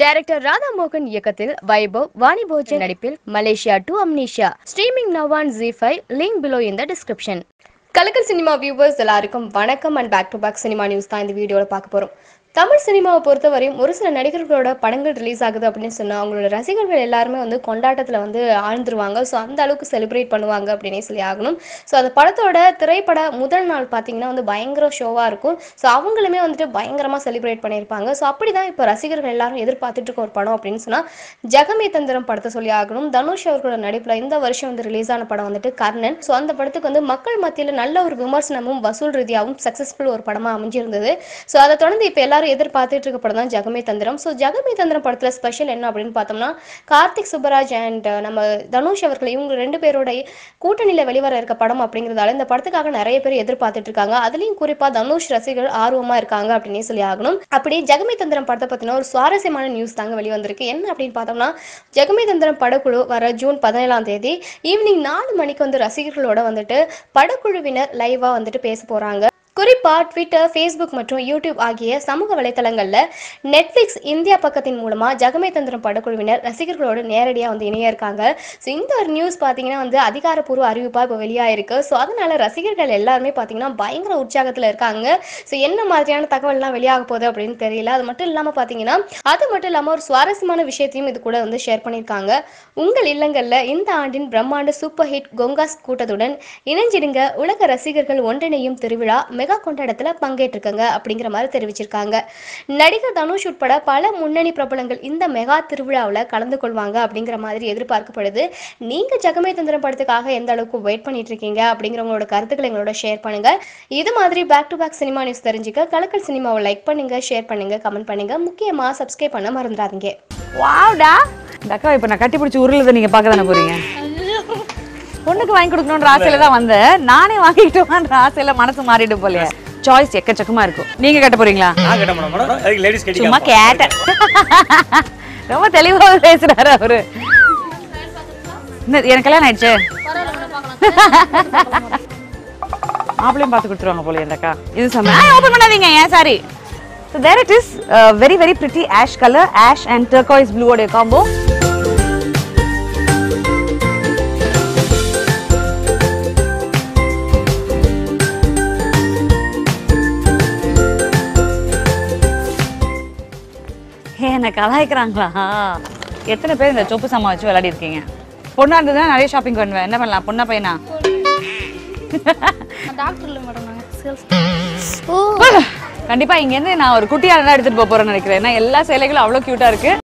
Director Radha மோகன் இயக்கத்தில் வைபவ் வாணி போஜன் நடிப்பில் Malaysia to amnesia streaming now on G five link below in the description கலக்கல் cinema viewers எல்லாருக்கும் வணக்கம் and back to back cinema news தான் இந்த வீடியோவில் பார்க்க போகிறோம் தமிழ் சினிமாவை பொறுத்தவரையும் ஒரு சில நடிகர்களோட படங்கள் ரிலீஸ் ஆகுது அப்படின்னு சொன்னால் அவங்களோட ரசிகர்கள் எல்லாருமே வந்து கொண்டாட்டத்தில் வந்து ஆழ்ந்துருவாங்க ஸோ அந்த அளவுக்கு செலிப்ரேட் பண்ணுவாங்க அப்படின்னே சொல்லி ஆகணும் ஸோ அந்த படத்தோட திரைப்பட முதல் நாள் பார்த்தீங்கன்னா வந்து பயங்கர ஷோவாக இருக்கும் ஸோ அவங்களுமே வந்துட்டு பயங்கரமாக செலிப்ரேட் பண்ணியிருப்பாங்க ஸோ அப்படி தான் இப்போ ரசிகர்கள் எல்லாரும் எதிர்பார்த்துட்டு இருக்க ஒரு படம் அப்படின்னு சொன்னால் ஜெகமே தந்திரம் படத்தை சொல்லி ஆகணும் தனுஷ் அவர்களோட நடிப்பில் இந்த வருஷம் வந்து ரிலீஸ் ஆன படம் வந்துட்டு கர்ணன் ஸோ அந்த படத்துக்கு வந்து மக்கள் மத்தியில் நல்ல ஒரு விமர்சனமும் வசூல் ரீதியாகவும் சக்ஸஸ்ஃபுல் ஒரு படமாக அமைஞ்சிருந்தது ஸோ அதை தொடர்ந்து இப்போ எல்லாரும் எதிர்பார்த்துட்டு இருக்க படம் தான் ஜெகமே தந்திரம் ஸோ ஜெகமே தந்திரம் படத்தில் ஸ்பெஷல் என்ன அப்படின்னு பார்த்தோம்னா கார்த்திக் சுப்பராஜ் அண்ட் நம்ம தனுஷ் அவர்கள் இவங்க ரெண்டு பேரோட கூட்டணியில் வெளிவர இருக்க படம் அப்படிங்கிறதால இந்த படத்துக்காக நிறைய பேர் எதிர்பார்த்துட்டு இருக்காங்க அதுலேயும் குறிப்பாக தனுஷ் ரசிகர்கள் ஆர்வமாக இருக்காங்க அப்படின்னே சொல்லி ஆகணும் அப்படி ஜெகமே தந்திரம் படத்தை பற்றின ஒரு சுவாரஸ்யமான நியூஸ் தாங்க வெளிவந்திருக்கு என்ன அப்படின்னு பார்த்தோம்னா ஜெகமே தந்திரம் படக்குழு வர ஜூன் பதினேழாம் தேதி ஈவினிங் நாலு மணிக்கு வந்து ரசிகர்களோட வந்துட்டு படக்குழுவினர் லைவாக வந்துட்டு பேச போகிறாங்க குறிப்பா ட்விட்டர் ஃபேஸ்புக் மற்றும் யூடியூப் ஆகிய சமூக வலைத்தளங்கள்ல நெட்ஃப்ளிக்ஸ் இந்தியா பக்கத்தின் மூலமா ஜெகமே தந்திரம் படக்குழுவினர் ரசிகர்களோடு நேரடியாக வந்து இணைய இருக்காங்க ஸோ இந்த ஒரு நியூஸ் பார்த்தீங்கன்னா வந்து அதிகாரப்பூர்வ அறிவிப்பாக இப்போ வெளியாயிருக்கு ஸோ அதனால ரசிகர்கள் எல்லாருமே பார்த்தீங்கன்னா பயங்கர உற்சாகத்தில் இருக்காங்க ஸோ என்ன மாதிரியான தகவல்லாம் வெளியாக போகுது அப்படின்னு தெரியல அது மட்டும் இல்லாமல் பார்த்தீங்கன்னா அது மட்டும் இல்லாமல் ஒரு சுவாரஸ்யமான விஷயத்தையும் இது கூட வந்து ஷேர் பண்ணியிருக்காங்க உங்கள் இல்லங்களில் இந்த ஆண்டின் பிரம்மாண்ட சூப்பர் ஹிட் கொங்காஸ் கூட்டத்துடன் இணைஞ்சிடுங்க உலக ரசிகர்கள் ஒன்றிணையும் திருவிழா மெகா கொண்டாட்டத்தில் பங்கேற்றுக்கங்க அப்படிங்கிற மாதிரி தெரிவிச்சிருக்காங்க நடிகர் தனுஷ் உட்பட பல முன்னணி பிரபலங்கள் இந்த மெகா திருவிழாவில் கலந்து கொள்வாங்க அப்படிங்கிற மாதிரி எதிர்பார்க்கப்படுது நீங்கள் ஜெகமே தந்திரம் படத்துக்காக எந்த அளவுக்கு வெயிட் பண்ணிட்டு இருக்கீங்க அப்படிங்கிற உங்களோட கருத்துக்களை எங்களோட ஷேர் பண்ணுங்க இது மாதிரி back to back cinema news தெரிஞ்சுக்க கலக்கல் சினிமாவை லைக் பண்ணுங்க ஷேர் பண்ணுங்க கமெண்ட் பண்ணுங்க முக்கியமாக சப்ஸ்கிரைப் பண்ண மறந்துடாதீங்க வாவ்டா இந்த அக்கா இப்போ நான் கட்டி பிடிச்சி உருளதை நீங்க பார்க்க தானே போறீங்க பொண்ணுக்கு வாங்கி கொடுக்கணுன்ற ஆசையில தான் வந்தேன் நானே வாங்கிக்கிட்டோன்ற ஆசையில மனசு மாறிடும் போலயே சாய்ஸ் எக்கச்சக்கமா இருக்கும் நீங்க கட்ட போறீங்களா நான் கட்ட மாட்டேன் மேடம் அதுக்கு லேடிஸ் கட்டி சும்மா கேட்டேன் ரொம்ப தெளிவா பேசுறாரு அவரு என்ன, எனக்கு கல்யாணம் ஆயிடுச்சு மாப்பிளையும் பார்த்து கொடுத்துருவாங்க போல இந்த அக்கா இது சொன்ன ஓபன் பண்ணாதீங்க ஏன் sorry So there it is, uh, very very pretty ash color, ash and turquoise blue உடைய combo. ஹே என்ன கலாய்க்கிறாங்களா எத்தனை பேர் இந்த சொப்பு சாமான் வச்சு விளையாடி இருக்கீங்க பொண்ணா இருந்ததுன்னா நிறைய ஷாப்பிங் பண்ணுவேன் என்ன பண்ணலாம் பொண்ணா பையனா டாக்டர் இல்லை மேடம் நாங்கள் சேல்ஸ் கண்டிப்பா இங்க இருந்து நான் ஒரு குட்டியால தான் எடுத்துட்டு போக போறேன்னு நினைக்கிறேன் ஏன்னா எல்லா சேலைகளும் அவ்வளவு கியூட்டா இருக்கு